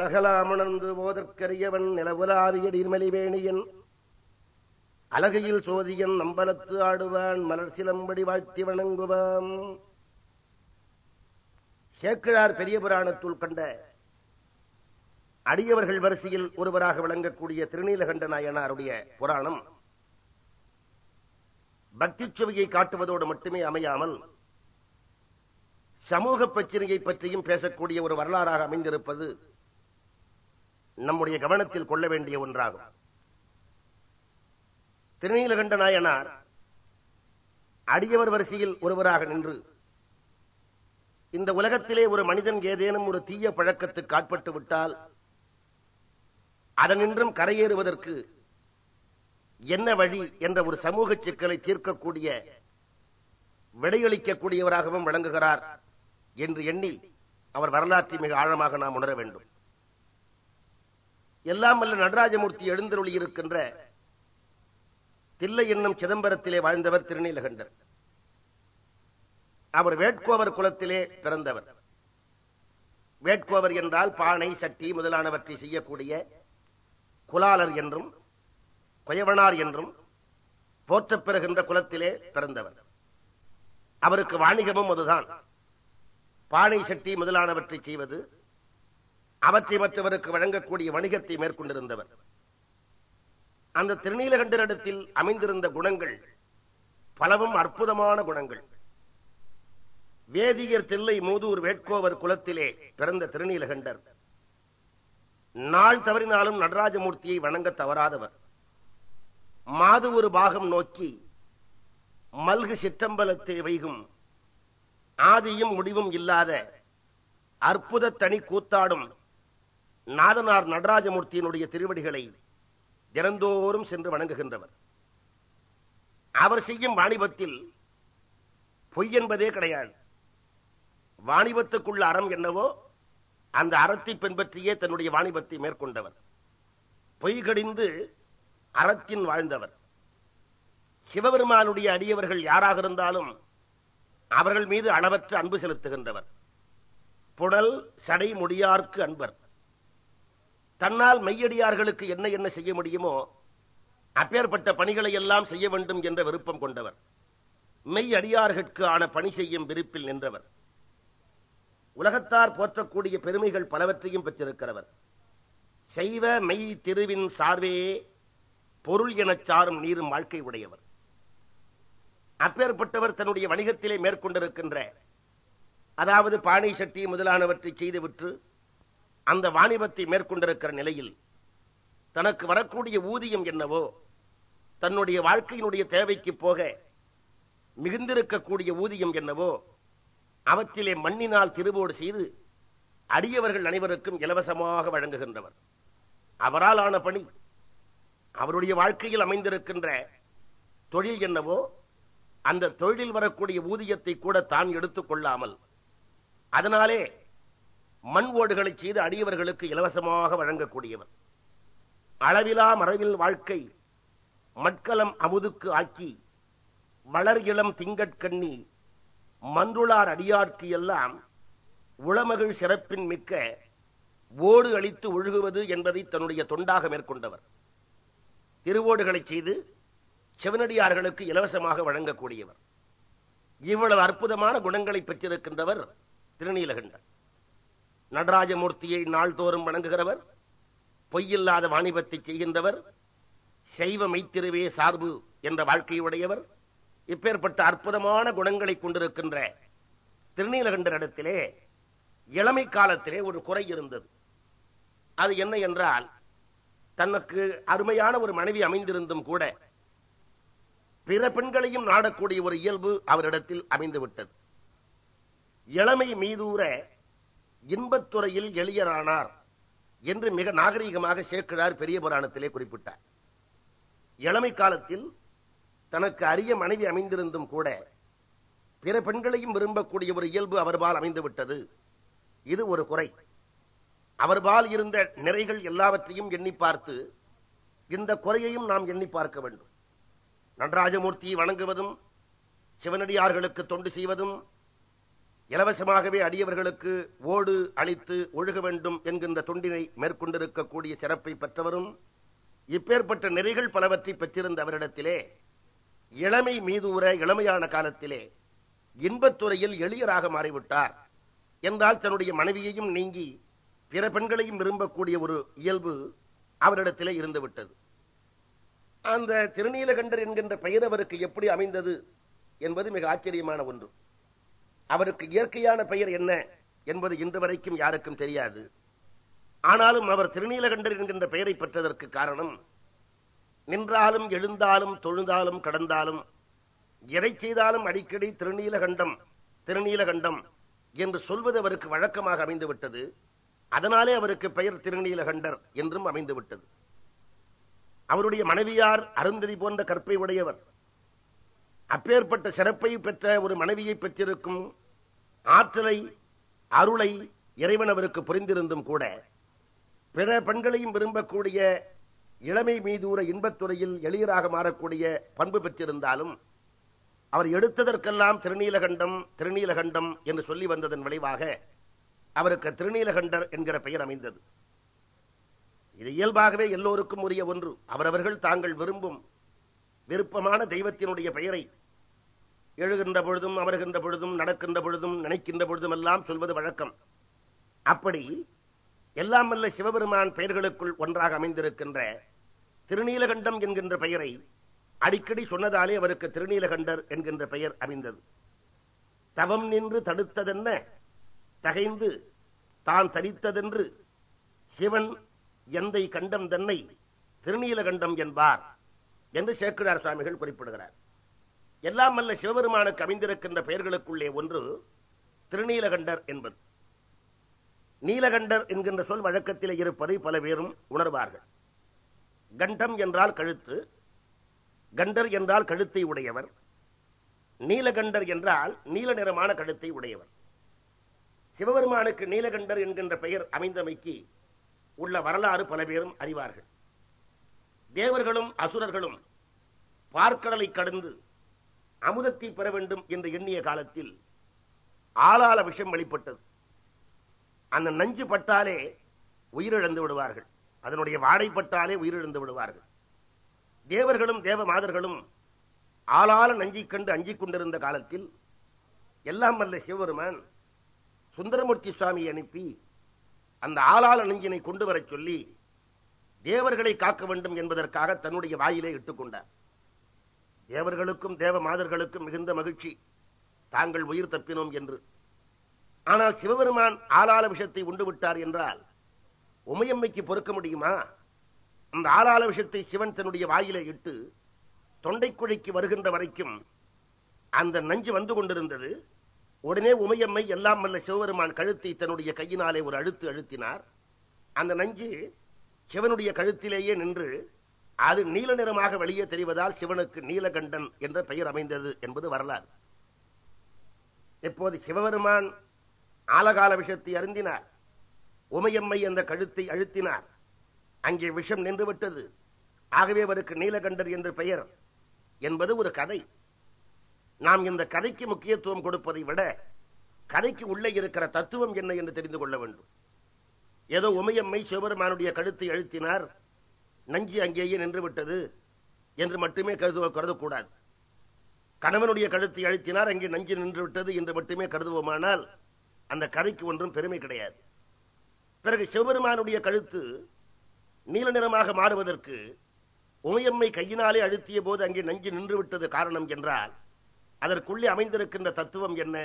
உலகலாமுணர்ந்து போதற்கரியவன் நிலவுலாவிய நீர்மலிவேணியன் அழகையில் சோதியன் நம்பலத்து ஆடுவான் மலர் சிலம்படி வாழ்த்தி வணங்குவான் சேக்கிழார் பெரிய புராணத்துள் கண்ட அடியவர்கள் வரிசையில் ஒருவராக விளங்கக்கூடிய திருநீலகண்ட நாயனாருடைய புராணம் பக்தி சுவையை காட்டுவதோடு மட்டுமே அமையாமல் சமூக பிரச்சனையை பற்றியும் பேசக்கூடிய ஒரு வரலாறாக அமைந்திருப்பது நம்முடைய கவனத்தில் கொள்ள வேண்டிய ஒன்றாகும் திருநீலகண்ட நாயனார் அடியவர் வரிசையில் ஒருவராக நின்று இந்த உலகத்திலே ஒரு மனிதன் ஏதேனும் ஒரு தீய பழக்கத்துக்கு ஆட்பட்டு விட்டால் அதனின்றும் கரையேறுவதற்கு என்ன வழி என்ற ஒரு சமூக சிக்கலை தீர்க்கக்கூடிய விடையளிக்கக்கூடியவராகவும் விளங்குகிறார் என்று எண்ணி அவர் வரலாற்றை மிக ஆழமாக நாம் உணர வேண்டும் எல்லாம் வல்ல நடராஜமூர்த்தி எழுந்தருளி இருக்கின்ற தில்லை என்னும் சிதம்பரத்திலே வாழ்ந்தவர் திருநீலகண்டர் அவர் வேட்கோவர் குலத்திலே பிறந்தவர் வேட்கோவர் என்றால் பானை சட்டி முதலானவற்றை செய்யக்கூடிய குலாலர் என்றும் கொயவனார் என்றும் போற்றப் பெறுகின்ற குலத்திலே பிறந்தவர் அவருக்கு வாணிகமும் அதுதான் பானை சட்டி முதலானவற்றை செய்வது அவற்றை மற்றவருக்கு வழங்கக்கூடிய வணிகத்தை மேற்கொண்டிருந்தவர் அந்த திருநீலகண்டரிடத்தில் அமைந்திருந்த குணங்கள் பலவும் அற்புதமான குணங்கள் வேதியர் தில்லை மூதூர் வேட்கோவர் குலத்திலே பிறந்த திருநீலகண்டர் நாள் தவறினாலும் நடராஜமூர்த்தியை வணங்க தவறாதவர் மாது ஒரு பாகம் நோக்கி மல்கு சிற்றம்பலத்தை வைகும் ஆதியும் முடிவும் இல்லாத அற்புத தனி கூத்தாடும் நாதனார் நடராஜமூர்த்தியினுடைய திருவடிகளை தினந்தோறும் சென்று வணங்குகின்றவர் அவர் செய்யும் வாணிபத்தில் பொய் என்பதே கிடையாது வாணிபத்துக்குள்ள அறம் என்னவோ அந்த அறத்தை பின்பற்றியே தன்னுடைய வாணிபத்தை மேற்கொண்டவர் பொய் கடிந்து அறத்தின் வாழ்ந்தவர் சிவபெருமானுடைய அடியவர்கள் யாராக இருந்தாலும் அவர்கள் மீது அளவற்ற அன்பு செலுத்துகின்றவர் புடல் சடை முடியார்க்கு அன்பர் தன்னால் மெய்யடியார்களுக்கு என்ன என்ன செய்ய முடியுமோ அப்பேற்பட்ட பணிகளை எல்லாம் செய்ய வேண்டும் என்ற விருப்பம் கொண்டவர் மெய் அடியார்களுக்கு ஆன பணி செய்யும் விருப்பில் நின்றவர் உலகத்தார் போற்றக்கூடிய பெருமைகள் பலவற்றையும் பெற்றிருக்கிறவர் செய்வ மெய் திருவின் சார்வே பொருள் எனச் சாரும் நீரும் வாழ்க்கை உடையவர் அப்பேற்பட்டவர் தன்னுடைய வணிகத்திலே மேற்கொண்டிருக்கின்ற அதாவது பானை சட்டி முதலானவற்றை செய்துவிட்டு அந்த வாணிபத்தை மேற்கொண்டிருக்கிற நிலையில் தனக்கு வரக்கூடிய ஊதியம் என்னவோ தன்னுடைய வாழ்க்கையினுடைய தேவைக்கு போக மிகுந்திருக்கக்கூடிய ஊதியம் என்னவோ அவற்றிலே மண்ணினால் திருவோடு செய்து அடியவர்கள் அனைவருக்கும் இலவசமாக வழங்குகின்றவர் அவரால் ஆன பணி அவருடைய வாழ்க்கையில் அமைந்திருக்கின்ற தொழில் என்னவோ அந்த தொழிலில் வரக்கூடிய ஊதியத்தை கூட தான் எடுத்துக் கொள்ளாமல் அதனாலே மண் ஓடுகளை செய்து அடியவர்களுக்கு இலவசமாக வழங்கக்கூடியவர் அளவிலா மறைவில் வாழ்க்கை மட்கலம் அமுதுக்கு ஆக்கி வளர் இளம் திங்கட்கண்ணி மன்றுளார் அடியார்க்கு எல்லாம் உளமகிழ் சிறப்பின் மிக்க ஓடு அளித்து ஒழுகுவது என்பதை தன்னுடைய தொண்டாக மேற்கொண்டவர் திருவோடுகளை செய்து சிவனடியார்களுக்கு இலவசமாக வழங்கக்கூடியவர் இவ்வளவு அற்புதமான குணங்களை பெற்றிருக்கின்றவர் திருநீலகண்டர் நடராஜமூர்த்தியை நாள்தோறும் வணங்குகிறவர் பொய்யில்லாத வாணிபத்தை செய்கின்றவர் சைவ மெய்த்திருவே சார்பு என்ற வாழ்க்கையுடையவர் இப்பேற்பட்ட அற்புதமான குணங்களை கொண்டிருக்கின்ற திருநீலகண்டரிடத்திலே இளமை காலத்திலே ஒரு குறை இருந்தது அது என்ன என்றால் தனக்கு அருமையான ஒரு மனைவி அமைந்திருந்தும் கூட பிற பெண்களையும் நாடக்கூடிய ஒரு இயல்பு அவரிடத்தில் அமைந்துவிட்டது இளமை மீதூர இன்பத்துறையில் எளியரானார் என்று மிக நாகரீகமாக சேர்க்கிறார் பெரிய புராணத்திலே குறிப்பிட்டார் இளமை காலத்தில் தனக்கு அரிய மனைவி அமைந்திருந்தும் கூட பிற பெண்களையும் விரும்பக்கூடிய ஒரு இயல்பு அவர்பால் அமைந்துவிட்டது இது ஒரு குறை அவர்பால் இருந்த நிறைகள் எல்லாவற்றையும் எண்ணி பார்த்து இந்த குறையையும் நாம் எண்ணி பார்க்க வேண்டும் நடராஜமூர்த்தியை வணங்குவதும் சிவனடியார்களுக்கு தொண்டு செய்வதும் இலவசமாகவே அடியவர்களுக்கு ஓடு அளித்து ஒழுக வேண்டும் என்கின்ற தொண்டினை மேற்கொண்டிருக்கக்கூடிய சிறப்பை பெற்றவரும் இப்பேற்பட்ட நெறிகள் பலவற்றை பெற்றிருந்த அவரிடத்திலே இளமை மீதூர இளமையான காலத்திலே இன்பத்துறையில் எளியராக மாறிவிட்டார் என்றால் தன்னுடைய மனைவியையும் நீங்கி பிற பெண்களையும் விரும்பக்கூடிய ஒரு இயல்பு அவரிடத்திலே இருந்துவிட்டது அந்த திருநீலகண்டர் என்கின்ற பெயர் அவருக்கு எப்படி அமைந்தது என்பது மிக ஆச்சரியமான ஒன்று அவருக்கு இயற்கையான பெயர் என்ன என்பது இன்று வரைக்கும் யாருக்கும் தெரியாது ஆனாலும் அவர் திருநீலகண்டர் என்கின்ற பெயரை பெற்றதற்கு காரணம் நின்றாலும் எழுந்தாலும் தொழுந்தாலும் கடந்தாலும் எதை செய்தாலும் அடிக்கடி திருநீலகண்டம் திருநீலகண்டம் என்று சொல்வது அவருக்கு வழக்கமாக அமைந்துவிட்டது அதனாலே அவருக்கு பெயர் திருநீலகண்டர் என்றும் அமைந்துவிட்டது அவருடைய மனைவியார் அருந்ததி போன்ற கற்பை உடையவர் அப்பேற்பட்ட சிறப்பை பெற்ற ஒரு மனைவியை பெற்றிருக்கும் ஆற்றலை அருளை இறைவன் அவருக்கு புரிந்திருந்தும் கூட பிற பெண்களையும் விரும்பக்கூடிய இளமை மீதூர இன்பத்துறையில் எளியராக மாறக்கூடிய பண்பு பெற்றிருந்தாலும் அவர் எடுத்ததற்கெல்லாம் திருநீலகண்டம் திருநீலகண்டம் என்று சொல்லி வந்ததன் விளைவாக அவருக்கு திருநீலகண்டர் என்கிற பெயர் அமைந்தது இது இயல்பாகவே எல்லோருக்கும் உரிய ஒன்று அவரவர்கள் தாங்கள் விரும்பும் விருப்பமான தெய்வத்தினுடைய பெயரை எழுகின்ற பொழுதும் அமர்கின்ற பொழுதும் நடக்கின்ற பொழுதும் நினைக்கின்ற பொழுதும் எல்லாம் சொல்வது வழக்கம் அப்படி எல்லாம் வல்ல சிவபெருமான் பெயர்களுக்குள் ஒன்றாக அமைந்திருக்கின்ற திருநீலகண்டம் என்கின்ற பெயரை அடிக்கடி சொன்னதாலே அவருக்கு திருநீலகண்டர் என்கின்ற பெயர் அமைந்தது தவம் நின்று தடுத்ததென்ன தகைந்து தான் தரித்ததென்று சிவன் எந்தை கண்டம் தன்னை திருநீலகண்டம் என்பார் என்று சேக்கிழார் சுவாமிகள் குறிப்பிடுகிறார் எல்லாம் அல்ல சிவபெருமானுக்கு அமைந்திருக்கின்ற பெயர்களுக்குள்ளே ஒன்று திருநீலகண்டர் என்பது நீலகண்டர் என்கின்ற சொல் வழக்கத்தில் இருப்பதை பல பேரும் உணர்வார்கள் கண்டம் என்றால் கழுத்து கண்டர் என்றால் கழுத்தை உடையவர் நீலகண்டர் என்றால் நீல நிறமான கழுத்தை உடையவர் சிவபெருமானுக்கு நீலகண்டர் என்கின்ற பெயர் அமைந்தமைக்கு உள்ள வரலாறு பல பேரும் அறிவார்கள் தேவர்களும் அசுரர்களும் பார்க்கடலை கடந்து அமுதத்தை பெற வேண்டும் என்று எண்ணிய காலத்தில் ஆளால விஷம் வெளிப்பட்டது அந்த நஞ்சு பட்டாலே உயிரிழந்து விடுவார்கள் அதனுடைய வாடை பட்டாலே உயிரிழந்து விடுவார்கள் தேவர்களும் தேவ மாதர்களும் ஆளால நஞ்சிக் கண்டு அஞ்சிக் கொண்டிருந்த காலத்தில் எல்லாம் வல்ல சிவபெருமான் சுந்தரமூர்த்தி சுவாமியை அனுப்பி அந்த ஆளாள நெஞ்சினை கொண்டு வரச் சொல்லி தேவர்களை காக்க வேண்டும் என்பதற்காக தன்னுடைய வாயிலே இட்டுக் கொண்டார் தேவர்களுக்கும் தேவ மாதர்களுக்கும் மிகுந்த மகிழ்ச்சி தாங்கள் உயிர் தப்பினோம் என்று ஆனால் சிவபெருமான் ஆளாள விஷத்தை உண்டு விட்டார் என்றால் உமையம்மைக்கு பொறுக்க முடியுமா அந்த ஆளாள விஷத்தை சிவன் தன்னுடைய வாயிலே இட்டு தொண்டைக்குழிக்கு வருகின்ற வரைக்கும் அந்த நஞ்சு வந்து கொண்டிருந்தது உடனே உமையம்மை எல்லாம் வல்ல சிவபெருமான் கழுத்தை தன்னுடைய கையினாலே ஒரு அழுத்து அழுத்தினார் அந்த நஞ்சு சிவனுடைய கழுத்திலேயே நின்று அது நீல நிறமாக வெளியே தெரிவதால் சிவனுக்கு நீலகண்டன் என்ற பெயர் அமைந்தது என்பது வரலாறு இப்போது சிவபெருமான் ஆலகால விஷத்தை அருந்தினார் உமையம்மை அந்த கழுத்தை அழுத்தினார் அங்கே விஷம் நின்றுவிட்டது ஆகவே அவருக்கு நீலகண்டர் என்று பெயர் என்பது ஒரு கதை நாம் இந்த கதைக்கு முக்கியத்துவம் கொடுப்பதை விட கதைக்கு உள்ளே இருக்கிற தத்துவம் என்ன என்று தெரிந்து கொள்ள வேண்டும் ஏதோ உமையம்மை சிவபெருமானுடைய கழுத்தை அழுத்தினார் நஞ்சி அங்கேயே நின்றுவிட்டது என்று மட்டுமே கருதுவ கருதக்கூடாது கணவனுடைய கழுத்தை அழுத்தினார் அங்கே நஞ்சு நின்று விட்டது என்று மட்டுமே கருதுவோமானால் அந்த கதைக்கு ஒன்றும் பெருமை கிடையாது பிறகு சிவபெருமானுடைய கழுத்து நீல நிறமாக மாறுவதற்கு உமையம்மை கையினாலே அழுத்திய போது அங்கே நஞ்சு நின்று விட்டது காரணம் என்றால் அதற்குள்ளே அமைந்திருக்கின்ற தத்துவம் என்ன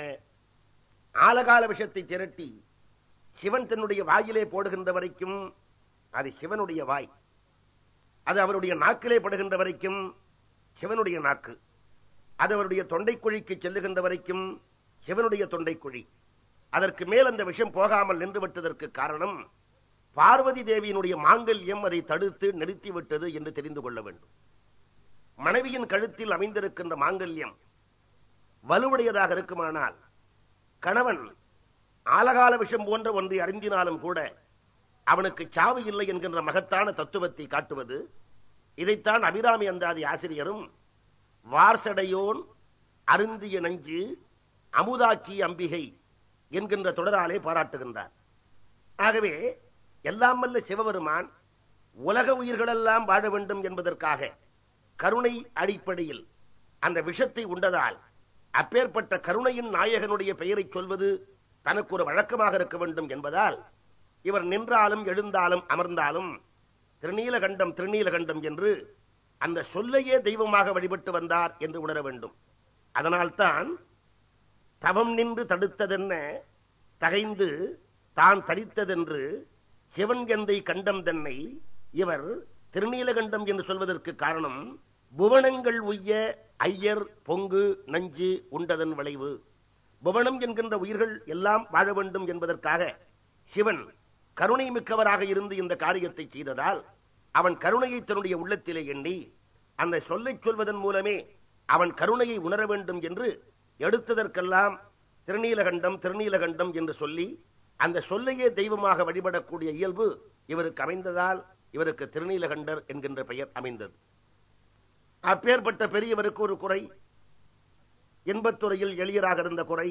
ஆலகால விஷத்தை திரட்டி சிவன் தன்னுடைய வாயிலே போடுகின்ற வரைக்கும் அது சிவனுடைய வாய் அது அவருடைய நாக்கிலே படுகின்ற வரைக்கும் சிவனுடைய நாக்கு அது அவருடைய தொண்டைக்குழிக்கு செல்லுகின்ற வரைக்கும் சிவனுடைய தொண்டைக்குழி அதற்கு மேல் அந்த விஷம் போகாமல் நின்றுவிட்டதற்கு காரணம் பார்வதி தேவியினுடைய மாங்கல்யம் அதை தடுத்து நிறுத்திவிட்டது என்று தெரிந்து கொள்ள வேண்டும் மனைவியின் கழுத்தில் அமைந்திருக்கின்ற மாங்கல்யம் வலுவுடையதாக இருக்குமானால் கணவன் ஆலகால விஷம் போன்ற ஒன்றை அறிந்தினாலும் கூட அவனுக்கு சாவு இல்லை என்கின்ற மகத்தான தத்துவத்தை காட்டுவது இதைத்தான் அபிராமி அந்தாதி ஆசிரியரும் வார்சடையோன் அருந்திய நஞ்சு அமுதாக்கி அம்பிகை என்கின்ற தொடராலே பாராட்டுகின்றார் ஆகவே எல்லாம் வல்ல சிவபெருமான் உலக உயிர்களெல்லாம் வாழ வேண்டும் என்பதற்காக கருணை அடிப்படையில் அந்த விஷத்தை உண்டதால் அப்பேற்பட்ட கருணையின் நாயகனுடைய பெயரை சொல்வது தனக்கு ஒரு வழக்கமாக இருக்க வேண்டும் என்பதால் இவர் நின்றாலும் எழுந்தாலும் அமர்ந்தாலும் திருநீலகண்டம் திருநீலகண்டம் என்று அந்த சொல்லையே தெய்வமாக வழிபட்டு வந்தார் என்று உணர வேண்டும் அதனால்தான் தவம் நின்று தடுத்ததென்ன தகைந்து தான் தரித்ததென்று சிவன் எந்தை கண்டம் தன்னை இவர் திருநீலகண்டம் என்று சொல்வதற்கு காரணம் புவனங்கள் உய்ய ஐயர் பொங்கு நஞ்சு உண்டதன் விளைவு புவனம் என்கின்ற உயிர்கள் எல்லாம் வாழ வேண்டும் என்பதற்காக சிவன் கருணை மிக்கவராக இருந்து இந்த காரியத்தை செய்ததால் அவன் கருணையை தன்னுடைய உள்ளத்திலே எண்ணி அந்த சொல்லைச் சொல்வதன் மூலமே அவன் கருணையை உணர வேண்டும் என்று எடுத்ததற்கெல்லாம் திருநீலகண்டம் திருநீலகண்டம் என்று சொல்லி அந்த சொல்லையே தெய்வமாக வழிபடக்கூடிய இயல்பு இவருக்கு அமைந்ததால் இவருக்கு திருநீலகண்டர் என்கின்ற பெயர் அமைந்தது அப்பேற்பட்ட பெரியவருக்கு ஒரு குறை இன்பத்துறையில் எளியராக இருந்த குறை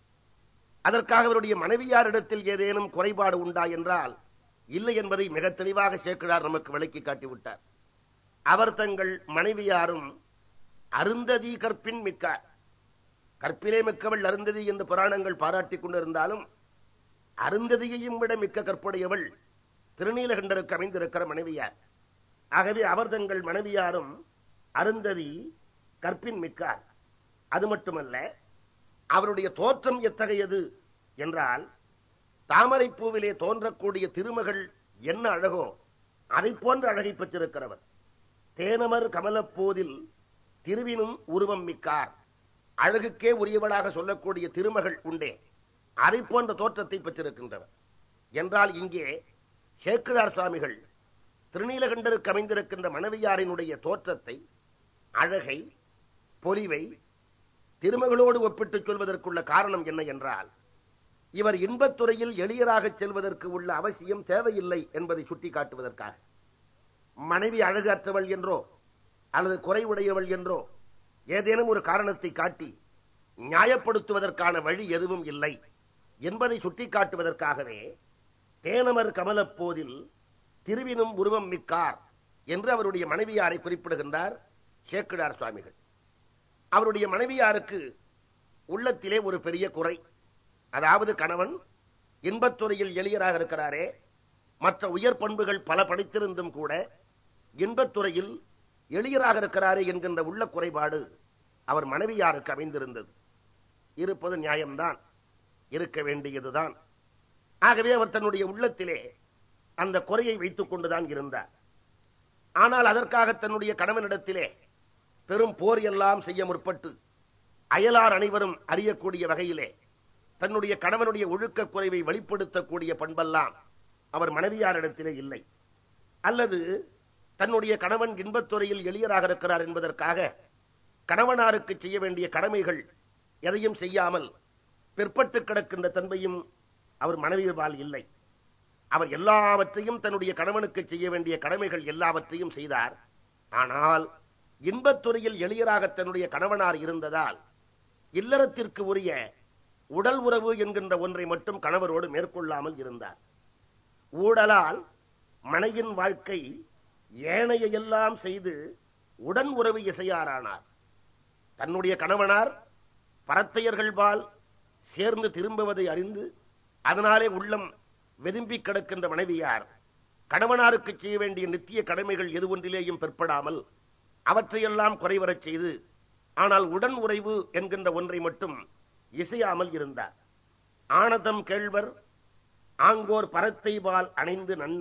அதற்காக அவருடைய மனைவியாரிடத்தில் ஏதேனும் குறைபாடு உண்டா என்றால் இல்லை என்பதை மிக தெளிவாக சேக்கிழார் நமக்கு விளக்கி காட்டிவிட்டார் அவர் தங்கள் மனைவியாரும் அருந்ததி கற்பின் மிக்கார் கற்பிலே மிக்கவள் அருந்ததி என்று புராணங்கள் பாராட்டிக் கொண்டிருந்தாலும் அருந்ததியையும் விட மிக்க கற்புடையவள் திருநீலகண்டருக்கு அமைந்திருக்கிற மனைவியார் ஆகவே அவர் தங்கள் மனைவியாரும் அருந்ததி கற்பின் மிக்கார் அது மட்டுமல்ல அவருடைய தோற்றம் எத்தகையது என்றால் தாமரை பூவிலே தோன்றக்கூடிய திருமகள் என்ன அழகோ அதை போன்ற அழகை பெற்றிருக்கிறவர் தேனமர் கமலப்போதில் திருவினும் உருவம் மிக்கார் அழகுக்கே உரியவளாக சொல்லக்கூடிய திருமகள் உண்டே அதை போன்ற தோற்றத்தை பெற்றிருக்கின்றவர் என்றால் இங்கே சேக்கிழார் சுவாமிகள் திருநீலகண்டருக்கு அமைந்திருக்கின்ற மனைவியாரினுடைய தோற்றத்தை அழகை பொலிவை திருமகளோடு ஒப்பிட்டுச் சொல்வதற்குள்ள காரணம் என்ன என்றால் இவர் இன்பத்துறையில் எளியராக செல்வதற்கு உள்ள அவசியம் தேவையில்லை என்பதை சுட்டிக்காட்டுவதற்காக மனைவி அழகு அற்றவள் என்றோ அல்லது குறைவுடையவள் என்றோ ஏதேனும் ஒரு காரணத்தை காட்டி நியாயப்படுத்துவதற்கான வழி எதுவும் இல்லை என்பதை சுட்டிக்காட்டுவதற்காகவே தேனமர் கமலப்போதில் திருவினும் உருவம் மிக்கார் என்று அவருடைய மனைவியாரை குறிப்பிடுகின்றார் சேக்கிடார் சுவாமிகள் அவருடைய மனைவியாருக்கு உள்ளத்திலே ஒரு பெரிய குறை அதாவது கணவன் இன்பத்துறையில் எளியராக இருக்கிறாரே மற்ற உயர் பண்புகள் பல படித்திருந்தும் கூட இன்பத்துறையில் எளியராக இருக்கிறாரே என்கின்ற உள்ள குறைபாடு அவர் மனைவியாருக்கு அமைந்திருந்தது இருப்பது நியாயம்தான் இருக்க வேண்டியதுதான் ஆகவே அவர் தன்னுடைய உள்ளத்திலே அந்த குறையை வைத்துக் கொண்டுதான் இருந்தார் ஆனால் அதற்காக தன்னுடைய கணவனிடத்திலே பெரும் போர் எல்லாம் செய்ய முற்பட்டு அயலார் அனைவரும் அறியக்கூடிய வகையிலே தன்னுடைய கணவனுடைய ஒழுக்க குறைவை வெளிப்படுத்தக்கூடிய பண்பெல்லாம் அவர் மனைவியாரிடத்திலே இல்லை அல்லது தன்னுடைய கணவன் இன்பத்துறையில் எளியராக இருக்கிறார் என்பதற்காக கணவனாருக்கு செய்ய வேண்டிய கடமைகள் எதையும் செய்யாமல் பிற்பட்டு கிடக்கின்ற தன்மையும் அவர் மனைவியர்பால் இல்லை அவர் எல்லாவற்றையும் தன்னுடைய கணவனுக்கு செய்ய வேண்டிய கடமைகள் எல்லாவற்றையும் செய்தார் ஆனால் இன்பத்துறையில் எளியராக தன்னுடைய கணவனார் இருந்ததால் இல்லறத்திற்கு உரிய உடல் உறவு என்கின்ற ஒன்றை மட்டும் கணவரோடு மேற்கொள்ளாமல் இருந்தார் ஊடலால் மனையின் வாழ்க்கை ஏனைய எல்லாம் செய்து உடன் உறவு இசையாரானார் தன்னுடைய கணவனார் பரத்தையர்கள்பால் சேர்ந்து திரும்புவதை அறிந்து அதனாலே உள்ளம் வெதும்பி கிடக்கின்ற மனைவியார் கணவனாருக்கு செய்ய வேண்டிய நித்திய கடமைகள் எது ஒன்றிலேயும் பிற்படாமல் அவற்றையெல்லாம் குறைவரச் செய்து ஆனால் உடன் உறைவு என்கின்ற ஒன்றை மட்டும் இசையாமல் இருந்தார் ஆனதம் கேழ்வர் ஆங்கோர் பரத்தை பால் அணைந்து நன்ன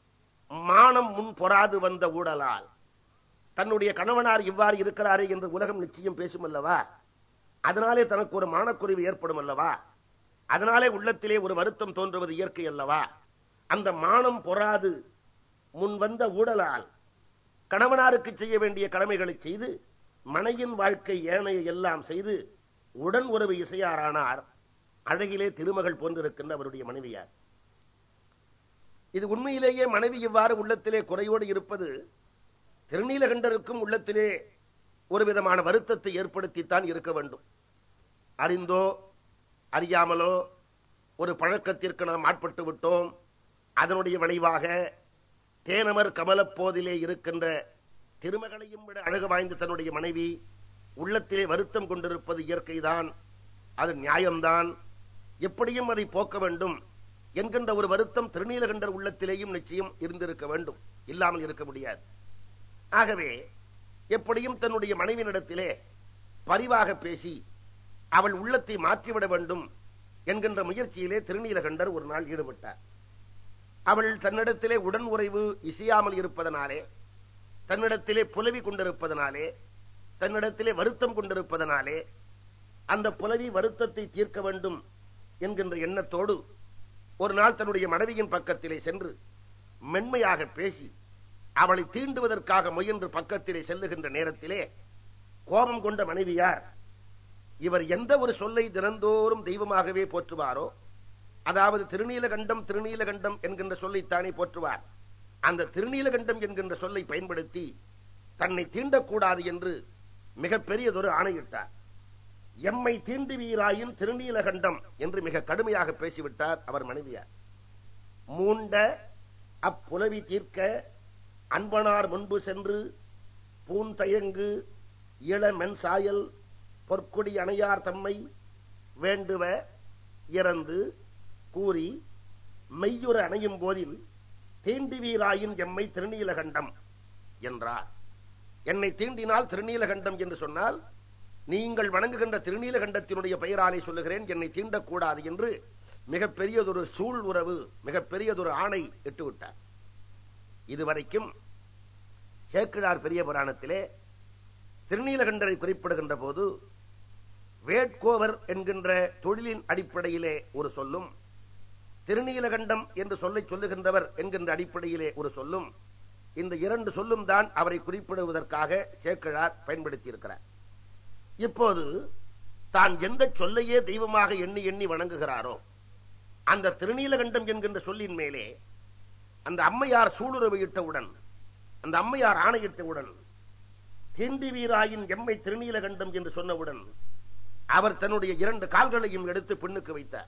மானம் முன் பொறாது வந்த ஊடலால் தன்னுடைய கணவனார் இவ்வாறு இருக்கிறாரே என்று உலகம் நிச்சயம் பேசும் அல்லவா அதனாலே தனக்கு ஒரு மானக்குறைவு ஏற்படும் அல்லவா அதனாலே உள்ளத்திலே ஒரு வருத்தம் தோன்றுவது இயற்கை அல்லவா அந்த மானம் பொறாது முன் வந்த ஊடலால் கணவனாருக்கு செய்ய வேண்டிய கடமைகளை செய்து மனையின் வாழ்க்கை ஏனைய எல்லாம் செய்து உடன் உறவு இசையாரானார் அழகிலே திருமகள் போன்றிருக்கின்ற அவருடைய மனைவியார் இது உண்மையிலேயே மனைவி இவ்வாறு உள்ளத்திலே குறையோடு இருப்பது திருநீலகண்டருக்கும் உள்ளத்திலே ஒரு விதமான வருத்தத்தை ஏற்படுத்தித்தான் இருக்க வேண்டும் அறிந்தோ அறியாமலோ ஒரு பழக்கத்திற்கு நாம் ஆட்பட்டு விட்டோம் அதனுடைய விளைவாக தேனமர் கமலப்போதிலே இருக்கின்ற திருமகளையும் விட அழகு வாய்ந்த தன்னுடைய மனைவி உள்ளத்திலே வருத்தம் கொண்டிருப்பது இயற்கைதான் அது நியாயம்தான் எப்படியும் அதை போக்க வேண்டும் என்கின்ற ஒரு வருத்தம் திருநீலகண்டர் உள்ளத்திலேயும் நிச்சயம் இருந்திருக்க வேண்டும் இல்லாமல் இருக்க முடியாது ஆகவே எப்படியும் தன்னுடைய மனைவியிடத்திலே பரிவாக பேசி அவள் உள்ளத்தை மாற்றிவிட வேண்டும் என்கின்ற முயற்சியிலே திருநீலகண்டர் ஒரு நாள் ஈடுபட்டார் அவள் தன்னிடத்திலே உடன் உறைவு இசையாமல் இருப்பதனாலே தன்னிடத்திலே புலவி கொண்டிருப்பதனாலே தன்னிடத்திலே வருத்தம் கொண்டிருப்பதனாலே அந்த புலவி வருத்தத்தை தீர்க்க வேண்டும் என்கின்ற எண்ணத்தோடு ஒரு நாள் தன்னுடைய மனைவியின் பக்கத்திலே சென்று மென்மையாக பேசி அவளை தீண்டுவதற்காக முயன்று பக்கத்திலே செல்லுகின்ற நேரத்திலே கோபம் கொண்ட மனைவியார் இவர் எந்த ஒரு சொல்லை தினந்தோறும் தெய்வமாகவே போற்றுவாரோ அதாவது திருநீலகண்டம் திருநீலகண்டம் என்கின்ற சொல்லைத்தானே போற்றுவார் அந்த திருநீலகண்டம் என்கின்ற சொல்லை பயன்படுத்தி தன்னை தீண்டக்கூடாது என்று மிகப்பெரியதொரு ஆணையிட்டார் எம்மை தீண்டுவீராயின் திருநீலகண்டம் என்று மிக கடுமையாக பேசிவிட்டார் அவர் மனைவியார் மூண்ட அப்புலவி தீர்க்க அன்பனார் முன்பு சென்று பூந்தயங்கு இளமென் சாயல் பொற்கொடி அணையார் தம்மை வேண்டுவ இறந்து கூறி மெய்யுற அணையும் போதில் தீண்டுவீராயின் எம்மை திருநீலகண்டம் என்றார் என்னை தீண்டினால் திருநீலகண்டம் என்று சொன்னால் நீங்கள் வணங்குகின்ற திருநீலகண்டத்தினுடைய பெயராலே சொல்லுகிறேன் என்னை தீண்டக்கூடாது என்று மிகப்பெரியதொரு சூழ் உறவு மிகப்பெரியதொரு ஆணை இட்டுவிட்டார் இதுவரைக்கும் சேக்கிழார் பெரிய புராணத்திலே திருநீலகண்டரை குறிப்பிடுகின்ற போது வேட்கோவர் என்கின்ற தொழிலின் அடிப்படையிலே ஒரு சொல்லும் திருநீலகண்டம் என்று சொல்லை சொல்லுகின்றவர் என்கின்ற அடிப்படையிலே ஒரு சொல்லும் இந்த இரண்டு சொல்லும் தான் அவரை குறிப்பிடுவதற்காக சேக்கிழார் பயன்படுத்தியிருக்கிறார் இப்போது தான் எந்த சொல்லையே தெய்வமாக எண்ணி எண்ணி வணங்குகிறாரோ அந்த திருநீலகண்டம் என்கின்ற சொல்லின் மேலே அந்த அம்மையார் சூளுறவு இட்டவுடன் அந்த அம்மையார் ஆணையிட்டவுடன் தீண்டி வீராயின் எம்மை திருநீலகண்டம் என்று சொன்னவுடன் அவர் தன்னுடைய இரண்டு கால்களையும் எடுத்து பின்னுக்கு வைத்தார்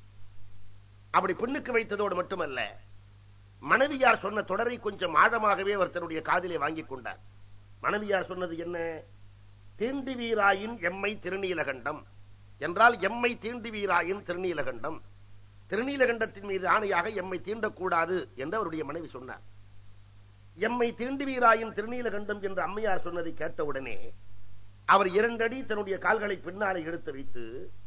அப்படி பின்னுக்கு வைத்ததோடு மட்டுமல்ல மனைவியார் சொன்ன தொடரை கொஞ்சம் ஆழமாகவே அவர் தன்னுடைய காதிலே வாங்கிக் கொண்டார் மனைவியார் சொன்னது என்ன தீண்டி வீராயின் எம்மை திருநீலகண்டம் என்றால் எம்மை தீண்டி வீராயின் திருநீலகண்டம் திருநீலகண்டத்தின் மீது ஆணையாக எம்மை தீண்டக்கூடாது என்று அவருடைய மனைவி சொன்னார் எம்மை தீண்டுவீராயின் திருநீலகண்டம் என்று அம்மையார் சொன்னதை கேட்டவுடனே அவர் இரண்டடி தன்னுடைய கால்களை பின்னாலே எடுத்து வைத்து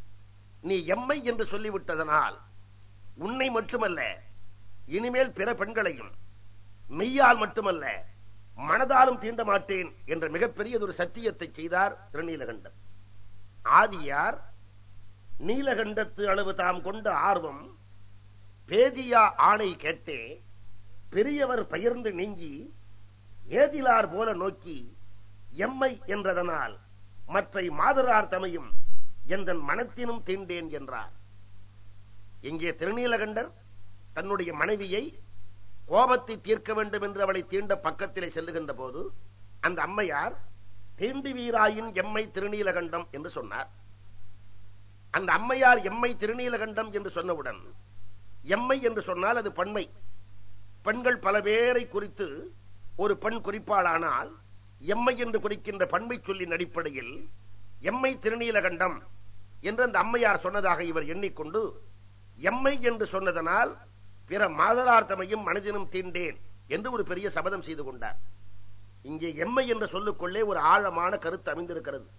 நீ எம்மை என்று சொல்லிவிட்டதனால் உன்னை மட்டுமல்ல இனிமேல் பிற பெண்களையும் மெய்யால் மட்டுமல்ல மனதாலும் தீண்ட மாட்டேன் என்ற மிகப்பெரியதொரு சத்தியத்தை செய்தார் திருநீலகண்டம் ஆதியார் நீலகண்டத்து அளவு தாம் கொண்ட ஆர்வம் பேதியா ஆணை கேட்டே பெரியவர் பகிர்ந்து நீங்கி ஏதிலார் போல நோக்கி எம்மை என்றதனால் மற்றை மாதரார் தமையும் எந்தன் மனத்தினும் தீண்டேன் என்றார் இங்கே திருநீலகண்டர் தன்னுடைய மனைவியை கோபத்தை தீர்க்க வேண்டும் என்று அவளை தீண்ட பக்கத்திலே செல்லுகின்ற போது அந்த அம்மையார் தீண்டி வீராயின் எம்மை திருநீலகண்டம் என்று சொன்னார் அந்த அம்மையார் எம்மை திருநீலகண்டம் என்று சொன்னவுடன் எம்மை என்று சொன்னால் அது பன்மை பெண்கள் பல பேரை குறித்து ஒரு பெண் குறிப்பாளானால் எம்மை என்று குறிக்கின்ற பன்மை சொல்லின் அடிப்படையில் எம்மை திருநீலகண்டம் என்று அந்த அம்மையார் சொன்னதாக இவர் எண்ணிக்கொண்டு எம்மை என்று சொன்னதனால் பிற மாதரார்த்தமையும் மனதினும் தீண்டேன் என்று ஒரு பெரிய சபதம் செய்து கொண்டார் இங்கே எம்மை என்ற சொல்லுக்குள்ளே ஒரு ஆழமான கருத்து அமைந்திருக்கிறது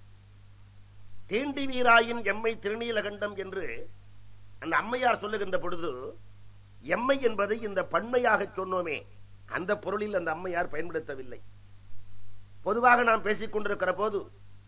தீண்டி வீராயின் எம்மை திருநீலகண்டம் என்று அந்த அம்மையார் சொல்லுகின்ற பொழுது எம்மை என்பதை இந்த பன்மையாக சொன்னோமே அந்த பொருளில் அந்த அம்மையார் பயன்படுத்தவில்லை பொதுவாக நாம் பேசிக் கொண்டிருக்கிற போது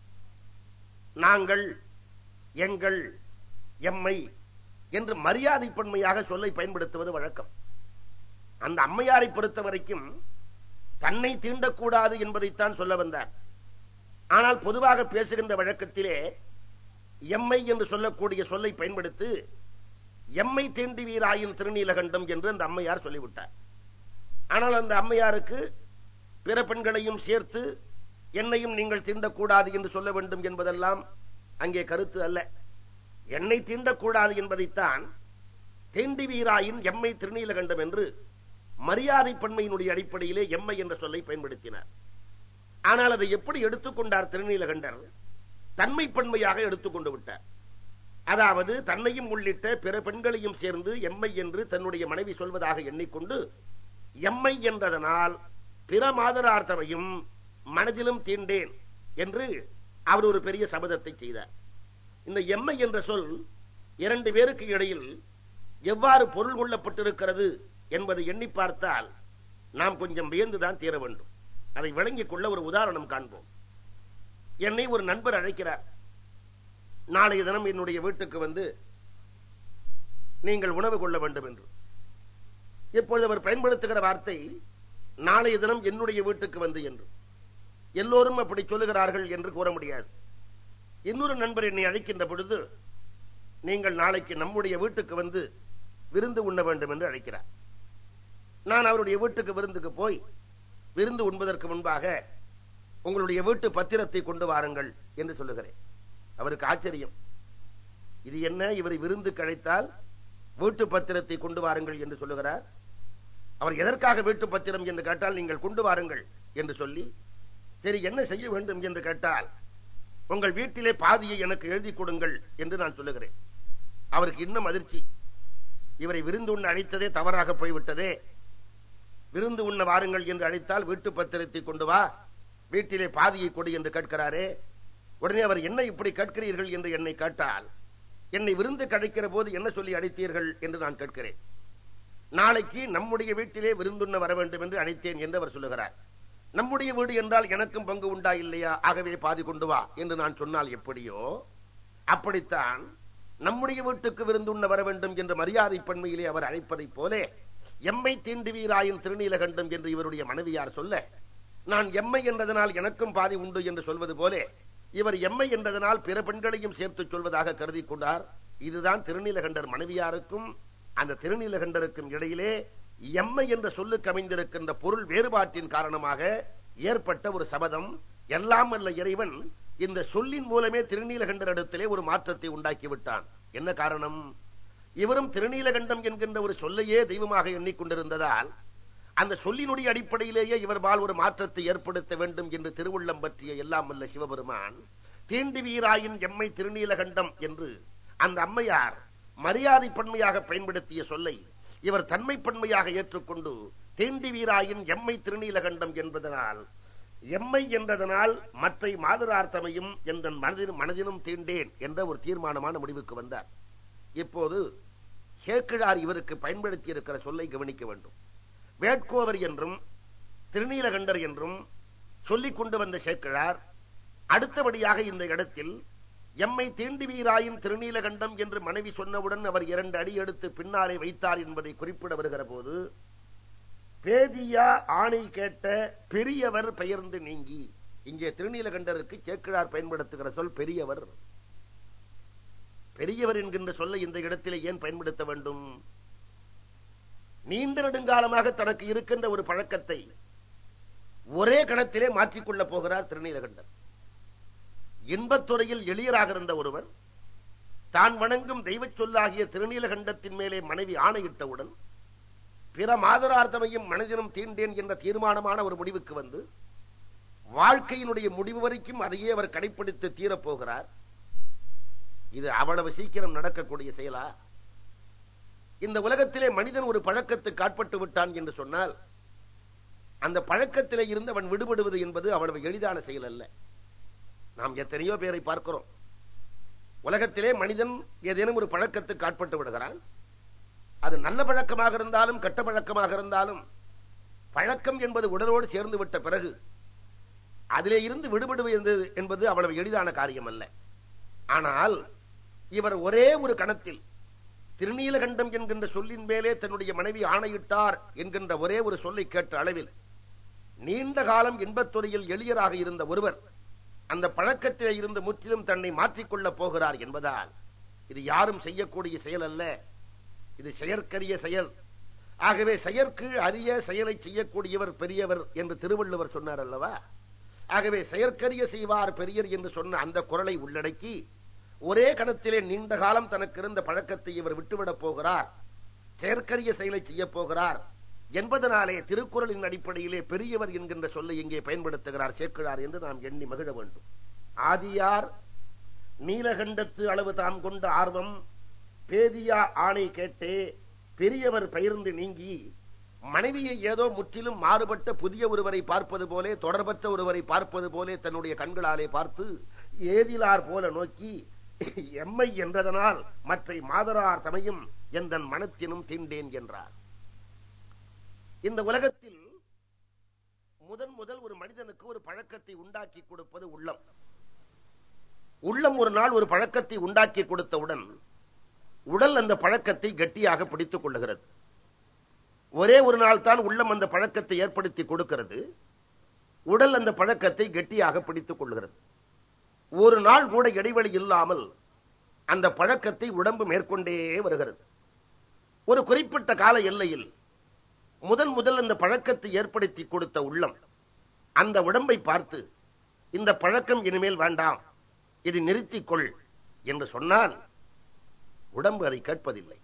நாங்கள் எங்கள் எம்மை என்று மரியாதை பன்மையாக சொல்லை பயன்படுத்துவது வழக்கம் அந்த அம்மையாரை பொறுத்த வரைக்கும் தன்னை தீண்டக்கூடாது என்பதைத்தான் சொல்ல வந்தார் ஆனால் பொதுவாக பேசுகின்ற வழக்கத்திலே எம்மை என்று சொல்லக்கூடிய சொல்லை பயன்படுத்தி எம்மை தீண்டி வீராயின் திருநீலகண்டம் என்று அந்த அம்மையார் சொல்லிவிட்டார் ஆனால் அந்த அம்மையாருக்கு பிற பெண்களையும் சேர்த்து என்னையும் நீங்கள் தீண்டக்கூடாது என்று சொல்ல வேண்டும் என்பதெல்லாம் அங்கே கருத்து அல்ல என்னை தீண்டக்கூடாது என்பதைத்தான் தேண்டி வீராயின் எம்மை திருநீலகண்டம் என்று மரியாதை பன்மையினுடைய அடிப்படையிலே எம்மை என்ற சொல்லை பயன்படுத்தினார் ஆனால் அதை எப்படி எடுத்துக்கொண்டார் திருநீலகண்டர் தன்மை பன்மையாக எடுத்துக்கொண்டு விட்டார் அதாவது தன்னையும் உள்ளிட்ட பிற பெண்களையும் சேர்ந்து எம்மை என்று தன்னுடைய மனைவி சொல்வதாக எண்ணிக்கொண்டு எம்மை என்றதனால் பிற மாதரார்த்தமையும் மனதிலும் தீண்டேன் என்று அவர் ஒரு பெரிய சபதத்தை செய்தார் இந்த எம்மை என்ற சொல் இரண்டு பேருக்கு இடையில் எவ்வாறு பொருள் கொள்ளப்பட்டிருக்கிறது என்பதை எண்ணி பார்த்தால் நாம் கொஞ்சம் வியந்துதான் தீர வேண்டும் அதை விளங்கிக் கொள்ள ஒரு உதாரணம் காண்போம் என்னை ஒரு நண்பர் அழைக்கிறார் நாளைய தினம் என்னுடைய வீட்டுக்கு வந்து நீங்கள் உணவு கொள்ள வேண்டும் என்று இப்பொழுது அவர் பயன்படுத்துகிற வார்த்தை நாளைய தினம் என்னுடைய வீட்டுக்கு வந்து என்று எல்லோரும் அப்படி சொல்லுகிறார்கள் என்று கூற முடியாது இன்னொரு நண்பர் என்னை அழைக்கின்ற பொழுது நீங்கள் நாளைக்கு நம்முடைய வீட்டுக்கு வந்து விருந்து உண்ண வேண்டும் என்று அழைக்கிறார் நான் அவருடைய வீட்டுக்கு விருந்துக்கு போய் விருந்து உண்பதற்கு முன்பாக உங்களுடைய வீட்டு பத்திரத்தை கொண்டு வாருங்கள் என்று சொல்லுகிறேன் அவருக்கு ஆச்சரியம் இது என்ன இவரை விருந்து கழைத்தால் வீட்டு பத்திரத்தை கொண்டு வாருங்கள் என்று சொல்லுகிறார் அவர் எதற்காக வீட்டு பத்திரம் என்று கேட்டால் நீங்கள் கொண்டு வாருங்கள் என்று சொல்லி சரி என்ன செய்ய வேண்டும் என்று கேட்டால் உங்கள் வீட்டிலே பாதியை எனக்கு எழுதி கொடுங்கள் என்று நான் சொல்லுகிறேன் அவருக்கு இன்னும் அதிர்ச்சி இவரை விருந்து உண்ண அழைத்ததே தவறாக போய்விட்டதே விருந்து உண்ண வாருங்கள் என்று அழைத்தால் வீட்டு பத்திரத்தை கொண்டு வா வீட்டிலே பாதியை கொடு என்று கேட்கிறாரே உடனே அவர் என்ன இப்படி கேட்கிறீர்கள் என்று என்னை கேட்டால் என்னை விருந்து கழிக்கிற போது என்ன சொல்லி அழைத்தீர்கள் என்று நான் கேட்கிறேன் நாளைக்கு நம்முடைய வீட்டிலே விருந்துண்ண வர வேண்டும் என்று அழைத்தேன் என்று அவர் சொல்லுகிறார் நம்முடைய வீடு என்றால் எனக்கும் பங்கு உண்டா இல்லையா ஆகவே பாதி கொண்டு வா என்று நான் சொன்னால் எப்படியோ அப்படித்தான் நம்முடைய வீட்டுக்கு விருந்துண்ண வர வேண்டும் என்ற மரியாதை பன்மையிலே அவர் அழைப்பதைப் போல எம்மை தீண்டுவீராயின் திருநீலகண்டம் என்று இவருடைய மனைவியார் சொல்ல நான் எம்மை என்றதனால் எனக்கும் பாதி உண்டு என்று சொல்வது போல இவர் எம்மை என்றதனால் பிற பெண்களையும் சேர்த்து சொல்வதாக கருதி கொண்டார் இதுதான் திருநீலகண்டர் மனைவியாருக்கும் அந்த திருநீலகண்டருக்கும் இடையிலே எம்மை என்ற சொல்லுக்கு அமைந்திருக்கின்ற பொருள் வேறுபாட்டின் காரணமாக ஏற்பட்ட ஒரு சபதம் எல்லாம் அல்ல இறைவன் இந்த சொல்லின் மூலமே திருநீலகண்டரிடத்திலே ஒரு மாற்றத்தை உண்டாக்கி விட்டான் என்ன காரணம் இவரும் திருநீலகண்டம் என்கின்ற ஒரு சொல்லையே தெய்வமாக எண்ணிக்கொண்டிருந்ததால் அந்த சொல்லினுடைய அடிப்படையிலேயே இவர் பால் ஒரு மாற்றத்தை ஏற்படுத்த வேண்டும் என்று திருவுள்ளம் பற்றிய எல்லாம் அல்ல சிவபெருமான் தீண்டி வீராயின் எம்மை திருநீலகண்டம் என்று அந்த அம்மையார் மரியாதை பன்மையாக பயன்படுத்திய சொல்லை இவர் தன்மை பன்மையாக ஏற்றுக்கொண்டு தீண்டி வீராயின் எம்மை திருநீலகண்டம் என்பதனால் எம்மை என்றதனால் மற்ற மாதரார்த்தமையும் என்ற மனதிலும் மனதிலும் தீண்டேன் என்ற ஒரு தீர்மானமான முடிவுக்கு வந்தார் இப்போது சேக்கிழார் இவருக்கு பயன்படுத்தி இருக்கிற சொல்லை கவனிக்க வேண்டும் வேட்கோவர் என்றும் திருநீலகண்டர் என்றும் சொல்லிக் கொண்டு வந்த சேக்கிழார் அடுத்தபடியாக இந்த இடத்தில் எம்மை தீண்டி வீராயின் திருநீலகண்டம் என்று மனைவி சொன்னவுடன் அவர் இரண்டு அடி எடுத்து பின்னாலே வைத்தார் என்பதை குறிப்பிட வருகிற போது பேதியா ஆணை கேட்ட பெரியவர் பெயர்ந்து நீங்கி இங்கே திருநீலகண்டருக்கு சேக்கிழார் பயன்படுத்துகிற சொல் பெரியவர் பெரியவர் என்கின்ற சொல்லை இந்த இடத்திலே ஏன் பயன்படுத்த வேண்டும் நீண்ட நெடுங்காலமாக தனக்கு இருக்கின்ற ஒரு பழக்கத்தை ஒரே கணத்திலே மாற்றிக்கொள்ளப் போகிறார் திருநீலகண்டர் இன்பத்துறையில் எளியராக இருந்த ஒருவர் தான் வணங்கும் தெய்வ சொல்லாகிய திருநீலகண்டத்தின் மேலே மனைவி ஆணையிட்டவுடன் பிற மாதரார்த்தமையும் மனிதனும் தீண்டேன் என்ற தீர்மானமான ஒரு முடிவுக்கு வந்து வாழ்க்கையினுடைய முடிவு வரைக்கும் அதையே அவர் கடைபிடித்து தீரப்போகிறார் இது அவ்வளவு சீக்கிரம் நடக்கக்கூடிய செயலா இந்த உலகத்திலே மனிதன் ஒரு பழக்கத்துக்கு ஆட்பட்டு விட்டான் என்று சொன்னால் அந்த பழக்கத்திலே இருந்து அவன் விடுபடுவது என்பது அவ்வளவு எளிதான செயல் அல்ல நாம் எத்தனையோ பேரை பார்க்கிறோம் உலகத்திலே மனிதன் ஏதேனும் ஒரு பழக்கத்துக்கு ஆட்பட்டு விடுகிறான் அது நல்ல பழக்கமாக இருந்தாலும் கெட்ட பழக்கமாக இருந்தாலும் பழக்கம் என்பது உடலோடு சேர்ந்து விட்ட பிறகு அதிலே இருந்து விடுபடுவது என்பது அவ்வளவு எளிதான காரியம் அல்ல ஆனால் இவர் ஒரே ஒரு கணத்தில் திருநீலகண்டம் என்கின்ற சொல்லின் மேலே தன்னுடைய மனைவி ஆணையிட்டார் என்கின்ற ஒரே ஒரு சொல்லை கேட்ட அளவில் நீண்ட காலம் இன்பத்துறையில் எளியராக இருந்த ஒருவர் அந்த பழக்கத்திலே இருந்து முற்றிலும் தன்னை மாற்றிக்கொள்ளப் போகிறார் என்பதால் இது யாரும் செய்யக்கூடிய செயல் அல்ல இது செயற்கரிய செயல் ஆகவே செயற்கு அரிய செயலை செய்யக்கூடியவர் பெரியவர் என்று திருவள்ளுவர் சொன்னார் அல்லவா ஆகவே செயற்கரிய செய்வார் பெரியர் என்று சொன்ன அந்த குரலை உள்ளடக்கி ஒரே கணத்திலே நீண்ட காலம் தனக்கு இருந்த பழக்கத்தை இவர் விட்டுவிடப் போகிறார் செயற்கரிய செயலை செய்ய போகிறார் என்பதனாலே திருக்குறளின் அடிப்படையிலே பெரியவர் என்கின்ற சொல்லை இங்கே பயன்படுத்துகிறார் சேக்கிழார் என்று நாம் எண்ணி மகிழ வேண்டும் ஆதியார் நீலகண்டத்து அளவு தாம் கொண்ட ஆர்வம் பேதியா ஆணை கேட்டே பெரியவர் பயிர்ந்து நீங்கி மனைவியை ஏதோ முற்றிலும் மாறுபட்ட புதிய ஒருவரை பார்ப்பது போலே தொடர்பற்ற ஒருவரை பார்ப்பது போலே தன்னுடைய கண்களாலே பார்த்து ஏதிலார் போல நோக்கி எம்மை என்றதனால் மற்ற மாதரார் தமையும் எந்தன் மனத்தினும் தீண்டேன் என்றார் இந்த உலகத்தில் முதன் முதல் ஒரு மனிதனுக்கு ஒரு பழக்கத்தை உண்டாக்கி கொடுப்பது உள்ளம் உள்ளம் ஒரு நாள் ஒரு பழக்கத்தை உண்டாக்கி கொடுத்தவுடன் உடல் அந்த பழக்கத்தை கட்டியாக பிடித்துக் கொள்ளுகிறது ஒரே ஒரு நாள் தான் உள்ளம் அந்த பழக்கத்தை ஏற்படுத்தி கொடுக்கிறது உடல் அந்த பழக்கத்தை கெட்டியாக பிடித்துக் கொள்கிறது ஒரு நாள் கூட இடைவெளி இல்லாமல் அந்த பழக்கத்தை உடம்பு மேற்கொண்டே வருகிறது ஒரு குறிப்பிட்ட கால எல்லையில் முதல் முதல் அந்த பழக்கத்தை ஏற்படுத்தி கொடுத்த உள்ளம் அந்த உடம்பை பார்த்து இந்த பழக்கம் இனிமேல் வேண்டாம் இது நிறுத்திக் கொள் என்று சொன்னால் உடம்பு அதை கேட்பதில்லை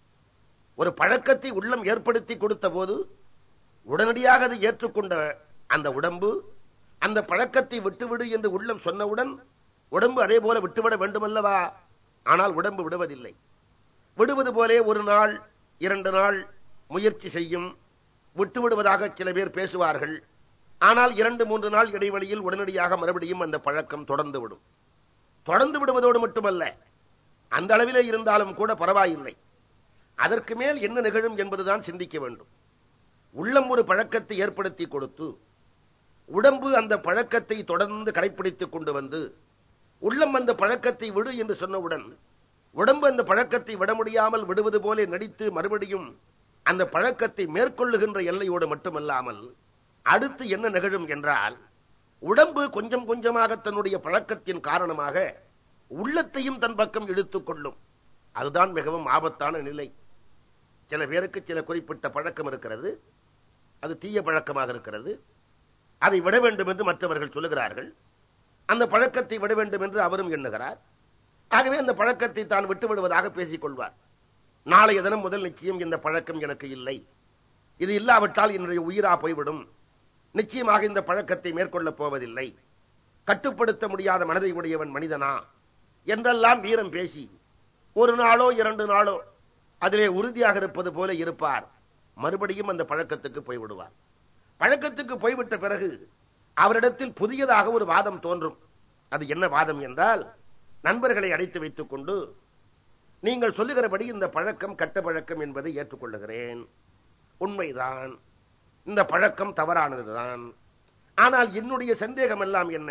ஒரு பழக்கத்தை உள்ளம் ஏற்படுத்தி கொடுத்த போது உடனடியாக அதை ஏற்றுக்கொண்ட அந்த உடம்பு அந்த பழக்கத்தை விட்டுவிடு என்று உள்ளம் சொன்னவுடன் உடம்பு அதே போல விட்டுவிட வேண்டுமல்லவா ஆனால் உடம்பு விடுவதில்லை விடுவது போலே ஒரு நாள் இரண்டு நாள் முயற்சி செய்யும் விட்டுவிடுவதாக சில பேர் பேசுவார்கள் ஆனால் இரண்டு மூன்று நாள் இடைவெளியில் உடனடியாக மறுபடியும் அந்த பழக்கம் தொடர்ந்து விடும் தொடர்ந்து விடுவதோடு மட்டுமல்ல அந்த அளவிலே இருந்தாலும் கூட பரவாயில்லை அதற்கு மேல் என்ன நிகழும் என்பதுதான் சிந்திக்க வேண்டும் உள்ளம் ஒரு பழக்கத்தை ஏற்படுத்தி கொடுத்து உடம்பு அந்த பழக்கத்தை தொடர்ந்து கடைபிடித்துக் கொண்டு வந்து உள்ளம் அந்த பழக்கத்தை விடு என்று சொன்னவுடன் உடம்பு அந்த பழக்கத்தை விட முடியாமல் விடுவது போல நடித்து மறுபடியும் அந்த பழக்கத்தை மேற்கொள்ளுகின்ற எல்லையோடு மட்டுமல்லாமல் அடுத்து என்ன நிகழும் என்றால் உடம்பு கொஞ்சம் கொஞ்சமாக தன்னுடைய பழக்கத்தின் காரணமாக உள்ளத்தையும் தன் பக்கம் இழுத்துக் கொள்ளும் அதுதான் மிகவும் ஆபத்தான நிலை சில பேருக்கு சில குறிப்பிட்ட பழக்கம் இருக்கிறது அது தீய பழக்கமாக இருக்கிறது அதை விட வேண்டும் என்று மற்றவர்கள் சொல்லுகிறார்கள் அந்த பழக்கத்தை விட வேண்டும் என்று அவரும் எண்ணுகிறார் ஆகவே அந்த பழக்கத்தை தான் விட்டு விடுவதாக பேசிக் கொள்வார் நாளைய தினம் முதல் நிச்சயம் இந்த பழக்கம் எனக்கு இல்லை இது இல்லாவிட்டால் என்னுடைய உயிரா போய்விடும் நிச்சயமாக இந்த பழக்கத்தை மேற்கொள்ளப் போவதில்லை கட்டுப்படுத்த முடியாத மனதை உடையவன் மனிதனா என்றெல்லாம் வீரம் பேசி ஒரு நாளோ இரண்டு நாளோ அதிலே உறுதியாக இருப்பது போல இருப்பார் மறுபடியும் அந்த பழக்கத்துக்கு போய்விடுவார் பழக்கத்துக்கு போய்விட்ட பிறகு அவரிடத்தில் புதியதாக ஒரு வாதம் தோன்றும் அது என்ன வாதம் என்றால் நண்பர்களை அடைத்து வைத்துக் கொண்டு நீங்கள் சொல்லுகிறபடி இந்த பழக்கம் கட்ட பழக்கம் என்பதை ஏற்றுக்கொள்ளுகிறேன் உண்மைதான் இந்த பழக்கம் தவறானதுதான் ஆனால் என்னுடைய சந்தேகம் எல்லாம் என்ன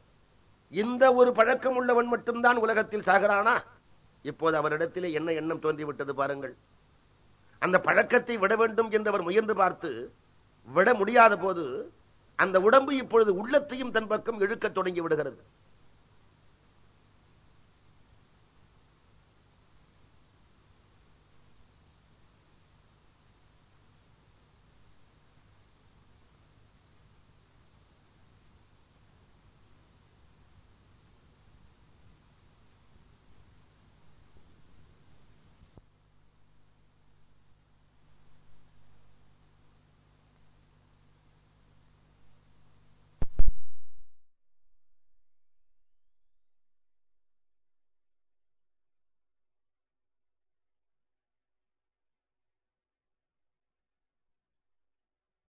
இந்த ஒரு பழக்கம் உள்ளவன் மட்டும்தான் உலகத்தில் சாகிறானா இப்போது அவரிடத்திலே என்ன எண்ணம் தோன்றிவிட்டது பாருங்கள் அந்த பழக்கத்தை விட வேண்டும் என்று அவர் முயன்று பார்த்து விட முடியாத போது அந்த உடம்பு இப்பொழுது உள்ளத்தையும் தன் பக்கம் இழுக்க தொடங்கி விடுகிறது